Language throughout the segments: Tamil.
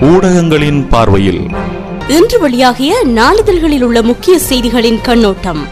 ஊடகங்களின் பார்வையில் இன்று வெளியாகிய நாளிதழ்களில் உள்ள முக்கிய செய்திகளின் கண்ணோட்டம்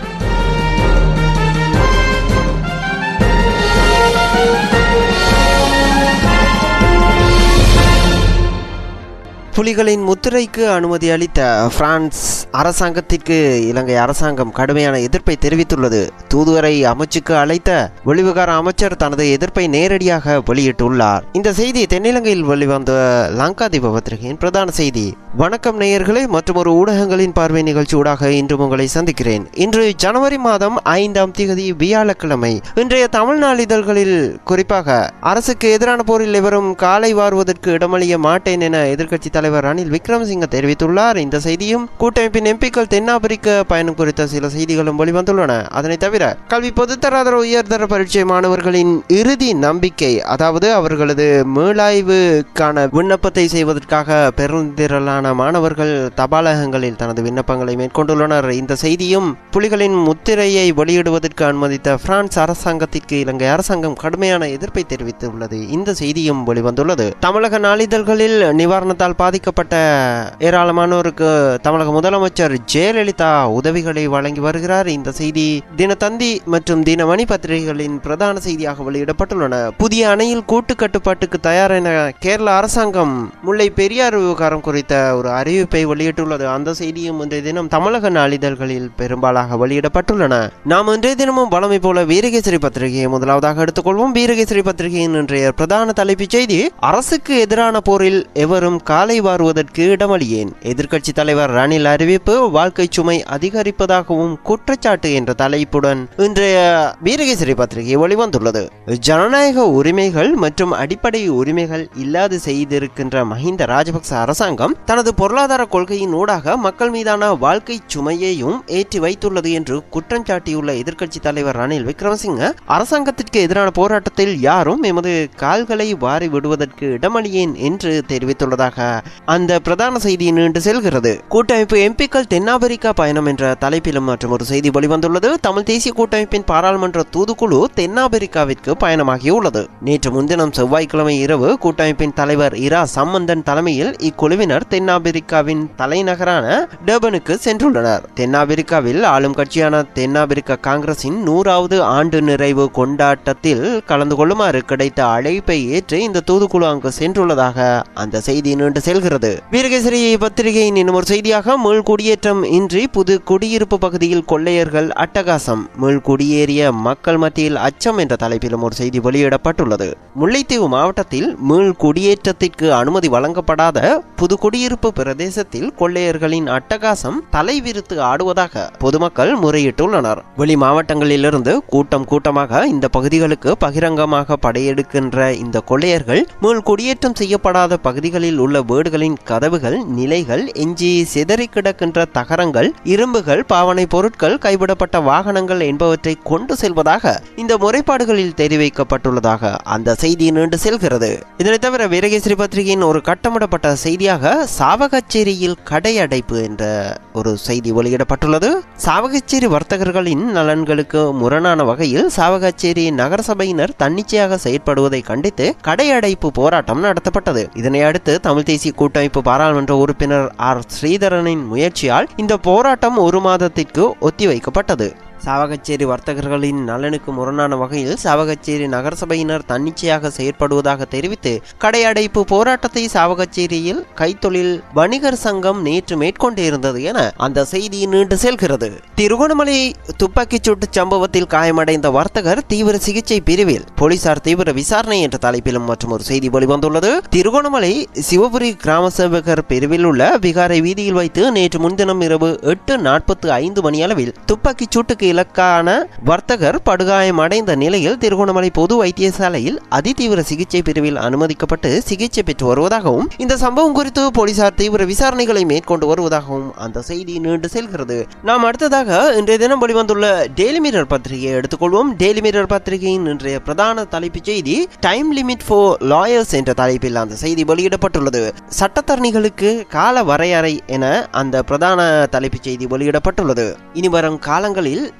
புலிகளின் முத்திரைக்கு அனுமதி அளித்த பிரான்ஸ் அரசாங்கத்திற்கு இலங்கை அரசாங்கம் கடுமையான எதிர்ப்பை தெரிவித்துள்ளது தூதுவரை அமைச்சுக்கு அழைத்த வெளிவிகார அமைச்சர் தனது எதிர்ப்பை நேரடியாக வெளியிட்டுள்ளார் இந்த செய்தி தென்னிலங்கையில் வெளிவந்த லங்காதீப பத்திரிகையின் பிரதான செய்தி வணக்கம் நேயர்களே மற்றும் ஒரு ஊடகங்களின் பார்வை நிகழ்ச்சி ஊடாக இன்று உங்களை சந்திக்கிறேன் இன்று ஜனவரி மாதம் ஐந்தாம் தேதி வியாழக்கிழமை இன்றைய தமிழ் நாளிதழ்களில் குறிப்பாக அரசுக்கு எதிரான போரில் எவரும் காலை வாருவதற்கு இடமளிய மாட்டேன் என எதிர்க்கட்சி தலைவர் ரணில் விக்ரமசிங்க தெரிவித்துள்ளார் இந்த செய்தியும் கூட்டமைப்பின் எம்பிக்கள் தென்னாப்பிரிக்க பயணம் குறித்த சில செய்திகளும் வெளிவந்துள்ளன அதனைத் தவிர கல்வி பொதுத்தராதர உயர்தர பரீட்சை மாணவர்களின் இறுதி நம்பிக்கை அதாவது அவர்களது மீளாய்வுக்கான விண்ணப்பத்தை செய்வதற்காக பெருந்திரளான மாணவர்கள் தபாலகங்களில் தனது விண்ணப்பங்களை மேற்கொண்டுள்ளனர் இந்த செய்தியும் புலிகளின் முத்திரையை வெளியிடுவதற்கு அனுமதித்த பிரான்ஸ் அரசாங்கத்திற்கு இலங்கை அரசாங்கம் கடுமையான எதிர்ப்பை தெரிவித்துள்ளது இந்த செய்தியும் வெளிவந்துள்ளது தமிழக நாளிதழ்களில் நிவாரணத்தால் பாதிக்கப்பட்ட ஏராளமானோருக்கு தமிழக முதலமைச்சர் ஜெயலலிதா உதவிகளை வழங்கி வருகிறார் இந்த செய்தி தினத்தந்தி மற்றும் தினமணி பத்திரிகைகளின் பிரதான செய்தியாக வெளியிடப்பட்டுள்ளன புதிய அணையில் கூட்டு கட்டுப்பாட்டுக்கு தயார் என கேரள அரசாங்கம் முல்லை பெரியார் விவகாரம் குறித்த ஒரு அறிவிப்பை வெளியிட்டுள்ளது அந்த செய்தியும் இன்றைய தினம் தமிழக நாளிதழ்களில் பெரும்பாலாக வெளியிடப்பட்டுள்ளன நாம் இன்றைய தினமும் வளமை போல வீரகேசரி பத்திரிகையை முதலாவதாக எடுத்துக்கொள்வோம் வீரகேசரி பத்திரிகையின் இன்றைய பிரதான தலைப்புச் செய்தி அரசுக்கு எதிரான போரில் எவரும் காலை வாருவதற்கு இடமளியேன் எதிர்க்கட்சி தலைவர் ரணில் அறிவிப்பு வாழ்க்கை சுமை அதிகரிப்பதாகவும் குற்றச்சாட்டு என்ற தலைப்புடன் இன்றைய வீரகேசரி பத்திரிகை வெளிவந்துள்ளது ஜனநாயக உரிமைகள் மற்றும் அடிப்படை உரிமைகள் இல்லாது செய்திருக்கின்ற மஹிந்த ராஜபக்ச அரசாங்கம் தனது பொருளாதார கொள்கையின் ஊடாக மக்கள் மீதான வாழ்க்கை சுமையையும் ஏற்றி வைத்துள்ளது என்று குற்றம் சாட்டியுள்ள எதிர்க்கட்சி தலைவர் ரணில் விக்ரமசிங்க அரசாங்கத்திற்கு எதிரான போராட்டத்தில் யாரும் எமது கால்களை வாரி விடுவதற்கு இடமளியேன் என்று தெரிவித்துள்ளதாக அந்த பிரதான செய்தி நீண்டு செல்கிறது கூட்டமைப்பு எம்பிக்கள் தென்னாப்பிரிக்கா பயணம் என்ற தலைப்பிலும் மற்றும் ஒரு செய்தி வெளிவந்துள்ளது தமிழ் தேசிய கூட்டமைப்பின் பாராளுமன்ற தூதுக்குழு தென்னாப்பிரிக்காவிற்கு பயணமாகியுள்ளது நேற்று முன்தினம் செவ்வாய்க்கிழமை இரவு கூட்டமைப்பின் தலைவர் இரா சம்பந்தன் தலைமையில் இக்குழுவினர் தென்னாப்பிரிக்காவின் தலைநகரான டர்பனுக்கு சென்றுள்ளனர் தென்னாப்பிரிக்காவில் ஆளும் கட்சியான தென்னாப்பிரிக்க காங்கிரசின் நூறாவது ஆண்டு நிறைவு கொண்டாட்டத்தில் கலந்து கொள்ளுமாறு கிடைத்த அழைப்பை ஏற்று இந்த தூதுக்குழு அங்கு சென்றுள்ளதாக அந்த செய்தி நீண்டு செல்கிறது வீரகேசரி பத்திரிகையின் இன்னும் ஒரு செய்தியாக மீள் குடியேற்றம் இன்றி புது குடியிருப்பு பகுதியில் கொள்ளையர்கள் அட்டகாசம் மீள் குடியேறிய மக்கள் மத்தியில் அச்சம் என்ற தலைப்பிலும் ஒரு செய்தி வெளியிடப்பட்டுள்ளது முல்லைத்தீவு மாவட்டத்தில் மீள் குடியேற்றத்திற்கு அனுமதி வழங்கப்படாத புது குடியிருப்பு பிரதேசத்தில் கொள்ளையர்களின் அட்டகாசம் தலைவிரித்து ஆடுவதாக பொதுமக்கள் முறையிட்டுள்ளனர் வெளி மாவட்டங்களிலிருந்து கூட்டம் கூட்டமாக இந்த பகுதிகளுக்கு பகிரங்கமாக படையெடுக்கின்ற இந்த கொள்ளையர்கள் மீள் குடியேற்றம் செய்யப்படாத பகுதிகளில் உள்ள வீடுகளின் கதவுகள் நிலைகள் எஞ்சி சிதறி கிடக்கின்ற தகரங்கள் இரும்புகள் பாவனை பொருட்கள் கைவிடப்பட்ட வாகனங்கள் என்பவற்றை கொண்டு செல்வதாக இந்த முறைப்பாடுகளில் தெரிவிக்கப்பட்டுள்ளதாக அந்த செய்தி நீண்டு செல்கிறது இதனைத் தவிர வீரகேசரி பத்திரிகையின் ஒரு கட்டமிடப்பட்ட செய்தியாக சாவகச்சேரியில் கடை அடைப்பு என்ற ஒரு செய்தி வெளியிடப்பட்டுள்ளது சாவகச்சேரி வர்த்தகர்களின் நலன்களுக்கு முரணான வகையில் சாவகச்சேரி நகரசபையினர் தன்னிச்சையாக செயற்படுவதை கண்டித்து கடை அடைப்பு போராட்டம் நடத்தப்பட்டது இதனை அடுத்து தமிழ் தேசிய கூட்டமைப்பு பாராளுமன்ற உறுப்பினர் ஆர் ஸ்ரீதரனின் முயற்சியால் இந்த போராட்டம் ஒரு மாதத்திற்கு ஒத்திவைக்கப்பட்டது சாவகச்சேரி வர்த்தகர்களின் நலனுக்கு முரணான வகையில் சாவகச்சேரி நகரசபையினர் தன்னிச்சையாக செயற்படுவதாக தெரிவித்து கடையடைப்பு போராட்டத்தை சாவகச்சேரியில் கைத்தொழில் வணிகர் சங்கம் நேற்று மேற்கொண்டிருந்தது என அந்த செய்தி நீண்டு செல்கிறது திருகோணமலை துப்பாக்கிச் சூட்டு சம்பவத்தில் காயமடைந்த வர்த்தகர் தீவிர சிகிச்சை பிரிவில் போலீசார் தீவிர விசாரணை என்ற தலைப்பிலும் மற்றும் ஒரு செய்தி வெளிவந்துள்ளது திருகோணமலை சிவபுரி கிராம சேவகர் பிரிவில் உள்ள விகாரை வீதியில் வைத்து நேற்று முன்தினம் இரவு எட்டு நாற்பத்து ஐந்து மணியளவில் துப்பாக்கிச் சூட்டுக்கு இலக்கான வர்த்தகர் படுகாயம் அடைந்த நிலையில் திருகோணமலை பொது வைத்தியசாலையில் அதிதீவிர சிகிச்சை பிரிவில் அனுமதிக்கப்பட்டு சிகிச்சை பெற்று வருவதாகவும் இந்த சம்பவம் குறித்து போலீசார் தீவிர விசாரணைகளை மேற்கொண்டு வருவதாகவும் அந்த செய்தி நீண்டு செல்கிறது நாம் அடுத்ததாக இன்றைய தினம் வெளிவந்துள்ள டெய்லி மிரர் பத்திரிகையை எடுத்துக்கொள்வோம் டெய்லி மிரர் பத்திரிகையின் இன்றைய பிரதான தலைப்புச் செய்தி டைம் லிமிட் ஃபார் லாயர்ஸ் என்ற தலைப்பில் அந்த செய்தி வெளியிடப்பட்டுள்ளது சட்டத்தரணிகளுக்கு கால வரையறை என அந்த பிரதான தலைப்புச் செய்தி வெளியிடப்பட்டுள்ளது இனி வரும் காலங்களில்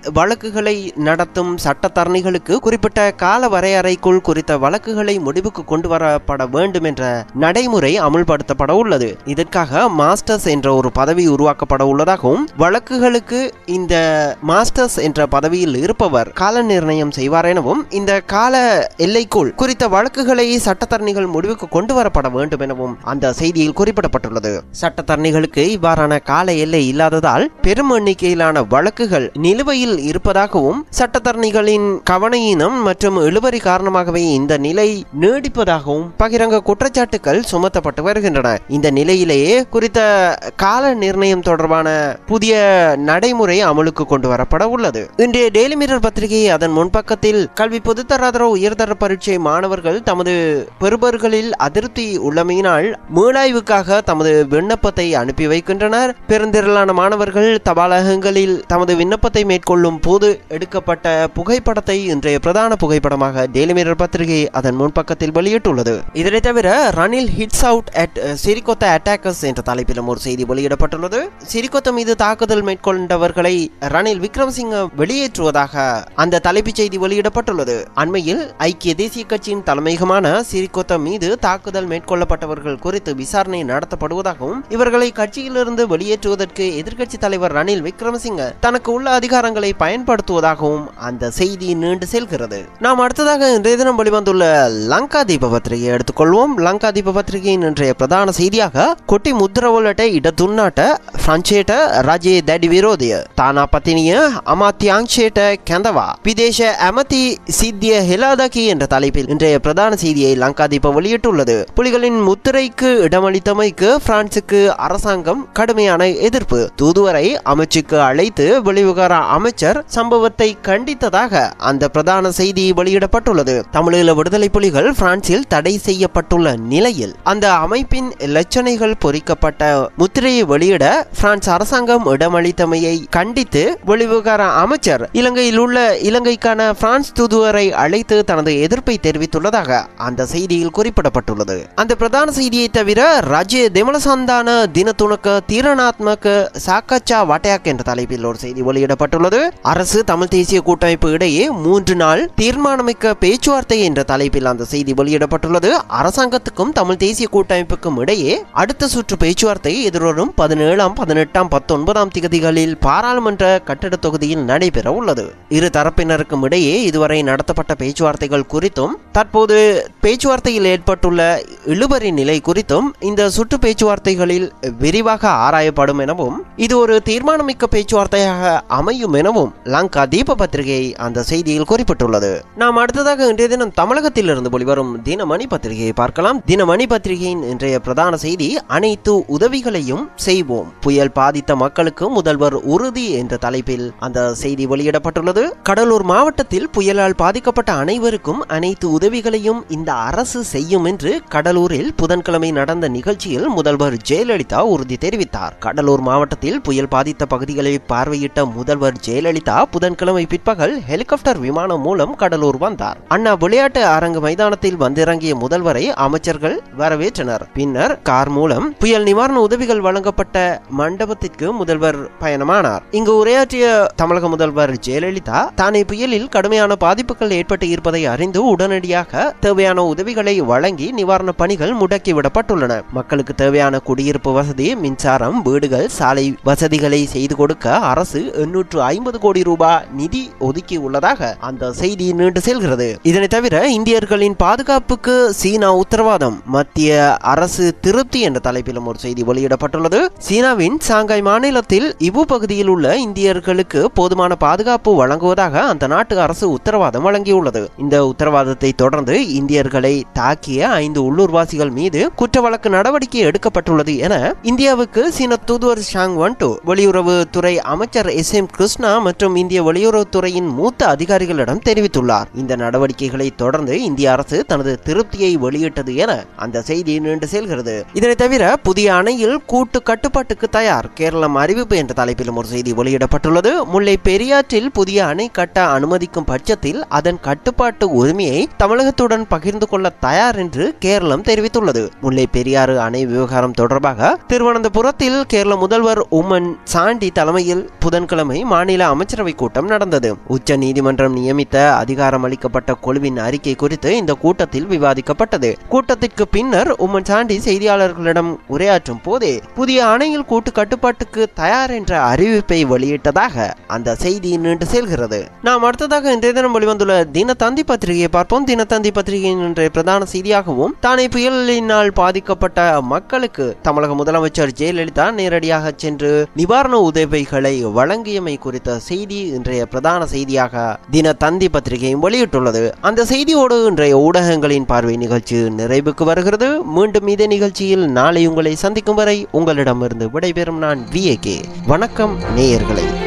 வழக்குகளை நடத்தும் சட்டத்தரணிகளுக்கு குறிப்பிட்ட கால வரையறைக்குள் குறித்த வழக்குகளை முடிவுக்கு கொண்டு வரப்பட வேண்டும் என்ற நடைமுறை அமுல்படுத்தப்பட உள்ளது இதற்காக மாஸ்டர்ஸ் என்ற ஒரு பதவி உருவாக்கப்பட உள்ளதாகவும் வழக்குகளுக்கு இந்த மாஸ்டர்ஸ் என்ற பதவியில் இருப்பவர் கால நிர்ணயம் செய்வார் எனவும் இந்த கால எல்லைக்குள் குறித்த வழக்குகளை சட்டத்தரணிகள் முடிவுக்கு கொண்டு வரப்பட வேண்டும் எனவும் அந்த செய்தியில் குறிப்பிடப்பட்டுள்ளது சட்டத்தரணிகளுக்கு இவ்வாறான கால எல்லை இல்லாததால் பெரும் எண்ணிக்கையிலான வழக்குகள் நிலுவையில் இருப்பதாகவும் சட்டத்தரணிகளின் கவனையினம் மற்றும் இழுபறி காரணமாகவே இந்த நிலை நீடிப்பதாகவும் பகிரங்க குற்றச்சாட்டுகள் சுமத்தப்பட்டு வருகின்றன இந்த நிலையிலேயே குறித்த கால நிர்ணயம் தொடர்பான புதிய நடைமுறை அமலுக்கு கொண்டு வரப்பட உள்ளது இன்றைய டெய்லி மிரர் பத்திரிகை அதன் முன்பக்கத்தில் கல்வி பொதுத்தராதர உயர்தர பரீட்சை மாணவர்கள் தமது பெறுபர்களில் அதிருப்தி உள்ளமையினால் மீளாய்வுக்காக தமது விண்ணப்பத்தை அனுப்பி வைக்கின்றனர் பெருந்திரளான மாணவர்கள் தபாலகங்களில் தமது விண்ணப்பத்தை மேற்கொள்ளும் போது எடுக்கப்பட்ட புகைப்படத்தை இன்றைய பிரதான புகைப்படமாக டெய்லி மிரர் பத்திரிகை அதன் முன்பக்கத்தில் வெளியிட்டுள்ளது இதனை தவிர Ranil hits out at Sirikotha attackers என்ற தலைப்பிலும் ஒரு செய்தி வெளியிடப்பட்டுள்ளது சிரிகொத்த மீது தாக்குதல் மேற்கொண்டவர்களை ரணில் விக்ரமசிங்க வெளியேற்றுவதாக அந்த தலைப்புச் செய்தி வெளியிடப்பட்டுள்ளது அண்மையில் ஐக்கிய தேசிய கட்சியின் தலைமையகமான சிரிகொத்த மீது தாக்குதல் மேற்கொள்ளப்பட்டவர்கள் குறித்து விசாரணை நடத்தப்படுவதாகவும் இவர்களை கட்சியிலிருந்து வெளியேற்றுவதற்கு எதிர்க்கட்சி தலைவர் ரணில் விக்ரமசிங்க தனக்கு உள்ள அதிகாரங்களை பயன்படுத்துவதாகவும் அந்த செய்தி நீண்டு செல்கிறது நாம் அடுத்ததாக இன்றைய தினம் வெளிவந்துள்ள லங்கா தீப பத்திரிகை எடுத்துக்கொள்வோம் லங்கா தீப பத்திரிகையின் இன்றைய பிரதான செய்தியாக கொட்டி முத்திரவலட்ட இடதுன்னாட்ட பிரான்சேட்ட ராஜே தடி விரோதிய தானா பத்தினிய அமாத்தியாங்ஷேட்ட கெந்தவா விதேச அமதி சித்திய ஹெலாதகி என்ற தலைப்பில் இன்றைய பிரதான செய்தியை லங்கா தீப வெளியிட்டுள்ளது புலிகளின் முத்திரைக்கு இடமளித்தமைக்கு பிரான்சுக்கு அரசாங்கம் கடுமையான எதிர்ப்பு தூதுவரை அமைச்சுக்கு அழைத்து வெளிவிவகார அமைச்சர் சம்பவத்தை கண்டித்ததாக அந்த பிரதான செய்தி வெளியிடப்பட்டுள்ளது தமிழீழ விடுதலை புலிகள் பிரான்சில் தடை செய்யப்பட்டுள்ள நிலையில் அந்த அமைப்பின் இலச்சனைகள் பொறிக்கப்பட்ட முத்திரையை வெளியிட பிரான்ஸ் அரசாங்கம் இடமளித்தமையை கண்டித்து வெளிவிவகார அமைச்சர் இலங்கையில் உள்ள இலங்கைக்கான பிரான்ஸ் தூதுவரை அழைத்து தனது எதிர்ப்பை தெரிவித்துள்ளதாக அந்த செய்தியில் குறிப்பிடப்பட்டுள்ளது அந்த பிரதான செய்தியை தவிர ராஜ்ய திமலசந்தான தினத்துணக்க தீரணாத்மக சாக்கச்சா வட்டயாக் என்ற தலைப்பில் ஒரு செய்தி வெளியிடப்பட்டுள்ளது அரசு தமிழ் தேசிய கூட்டமைப்பு இடையே மூன்று நாள் தீர்மானமிக்க பேச்சுவார்த்தை என்ற தலைப்பில் அந்த செய்தி வெளியிடப்பட்டுள்ளது அரசாங்கத்துக்கும் தமிழ் தேசிய கூட்டமைப்புக்கும் இடையே அடுத்த சுற்று பேச்சுவார்த்தை எதிர்வரும் பதினேழாம் பதினெட்டாம் பத்தொன்பதாம் திகதிகளில் பாராளுமன்ற கட்டிட தொகுதியில் நடைபெற உள்ளது இரு தரப்பினருக்கும் இடையே இதுவரை நடத்தப்பட்ட பேச்சுவார்த்தைகள் குறித்தும் தற்போது பேச்சுவார்த்தையில் ஏற்பட்டுள்ள இழுபறி நிலை குறித்தும் இந்த சுற்று பேச்சுவார்த்தைகளில் விரிவாக ஆராயப்படும் எனவும் இது ஒரு தீர்மானமிக்க பேச்சுவார்த்தையாக அமையும் எனவும் லங்கா தீப பத்திரிகை அந்த செய்தியில் குறிப்பிட்டுள்ளது நாம் அடுத்ததாக இன்றைய தினம் தமிழகத்தில் இருந்து வெளிவரும் தினமணி பத்திரிகையை பார்க்கலாம் தினமணி பத்திரிகையின் இன்றைய பிரதான செய்தி அனைத்து உதவிகளையும் செய்வோம் புயல் பாதித்த மக்களுக்கு முதல்வர் உறுதி என்ற தலைப்பில் அந்த செய்தி வெளியிடப்பட்டுள்ளது கடலூர் மாவட்டத்தில் புயலால் பாதிக்கப்பட்ட அனைவருக்கும் அனைத்து உதவிகளையும் இந்த அரசு செய்யும் என்று கடலூரில் புதன்கிழமை நடந்த நிகழ்ச்சியில் முதல்வர் ஜெயலலிதா உறுதி தெரிவித்தார் கடலூர் மாவட்டத்தில் புயல் பாதித்த பகுதிகளை பார்வையிட்ட முதல்வர் ஜெயலலிதா புதன்கிழமை பிற்பகல் ஹெலிகாப்டர் விமானம் மூலம் கடலூர் வந்தார் அண்ணா விளையாட்டு அரங்கு மைதானத்தில் வந்திறங்கிய முதல்வரை அமைச்சர்கள் வரவேற்றனர் பின்னர் கார் மூலம் புயல் நிவாரண உதவிகள் வழங்கப்பட்ட மண்டபத்திற்கு முதல்வர் பயணமானார் இங்கு உரையாற்றிய தமிழக முதல்வர் ஜெயலலிதா தானே புயலில் கடுமையான பாதிப்புகள் ஏற்பட்டு இருப்பதை அறிந்து உடனடியாக தேவையான உதவிகளை வழங்கி நிவாரண பணிகள் முடக்கிவிடப்பட்டுள்ளன மக்களுக்கு தேவையான குடியிருப்பு வசதி மின்சாரம் வீடுகள் சாலை வசதிகளை செய்து கொடுக்க அரசு எண்ணூற்று ஐம்பது கோடி ரூபாய் நிதி ஒதுக்கி உள்ளதாக அந்த செய்தி நீண்டு செல்கிறது இதனை தவிர இந்தியர்களின் பாதுகாப்புக்கு சீனா உத்தரவாதம் மத்திய அரசு திருப்தி என்ற தலைப்பிலும் ஒரு செய்தி வெளியிடப்பட்டுள்ளது சீனாவின் சாங்காய் மாநிலத்தில் இவு பகுதியில் உள்ள இந்தியர்களுக்கு போதுமான பாதுகாப்பு வழங்குவதாக அந்த நாட்டு அரசு உத்தரவாதம் வழங்கியுள்ளது இந்த உத்தரவாதத்தை தொடர்ந்து இந்தியர்களை தாக்கிய ஐந்து உள்ளூர்வாசிகள் மீது குற்ற வழக்கு நடவடிக்கை எடுக்கப்பட்டுள்ளது என இந்தியாவுக்கு சீன தூதுவர் ஷாங் வன்டு வெளியுறவு துறை அமைச்சர் எஸ் எம் கிருஷ்ணா மற்றும் இந்திய வெளியுறவுத்துறையின் மூத்த அதிகாரிகளிடம் தெரிவித்துள்ளார் இந்த நடவடிக்கைகளை தொடர்ந்து இந்திய அரசு தனது திருப்தியை வெளியிட்டது என அந்த செய்தி நீண்டு செல்கிறது இதனை தவிர புதிய அணையில் கூட்டு கட்டுப்பாட்டுக்கு தயார் கேரளம் அறிவிப்பு என்ற தலைப்பிலும் ஒரு செய்தி வெளியிடப்பட்டுள்ளது முல்லை பெரியாற்றில் புதிய அணை கட்ட அனுமதிக்கும் பட்சத்தில் அதன் கட்டுப்பாட்டு உரிமையை தமிழகத்துடன் பகிர்ந்து கொள்ள தயார் என்று கேரளம் தெரிவித்துள்ளது முல்லை பெரியாறு அணை விவகாரம் தொடர்பாக திருவனந்தபுரத்தில் கேரள முதல்வர் உம்மன் சாண்டி தலைமையில் புதன்கிழமை மாநில அமைச்சரவை கூட்டம் நடந்தது உச்ச நீதிமன்றம் நியமித்த அதிகாரம் அளிக்கப்பட்ட குழுவின் அறிக்கை குறித்து இந்த கூட்டத்தில் விவாதிக்கப்பட்டது கூட்டத்திற்கு பின்னர் உம்மன் சாண்டி செய்தியாளர்களிடம் உரையாற்றும் போதே புதிய அணையில் கூட்டு கட்டுப்பாட்டுக்கு தயார் என்ற அறிவிப்பை வெளியிட்டதாக அந்த செய்தி நீண்டு செல்கிறது நாம் அடுத்ததாக இன்றைய தினம் வெளிவந்துள்ள தினத்தந்தி பத்திரிகையை பார்ப்போம் தினத்தந்தி பத்திரிகையின் இன்றைய பிரதான செய்தியாகவும் தானே புயலினால் பாதிக்கப்பட்ட மக்களுக்கு தமிழக முதலமைச்சர் ஜெயலலிதா நேரடியாக சென்று நிவாரண உதவிகளை வழங்கியமை குறித்த செய்தி இன்றைய பிரதான செய்தியாக தினத்தந்தி பத்திரிகையும் வெளியிட்டுள்ளது அந்த செய்தியோடு இன்றைய ஊடகங்களின் பார்வை நிகழ்ச்சி நிறைவுக்கு வருகிறது மீண்டும் இதே நிகழ்ச்சியில் நாளை உங்களை சந்திக்கும் வரை உங்களிடமிருந்து விடைபெறும் நான் வி வணக்கம் நேயர்களே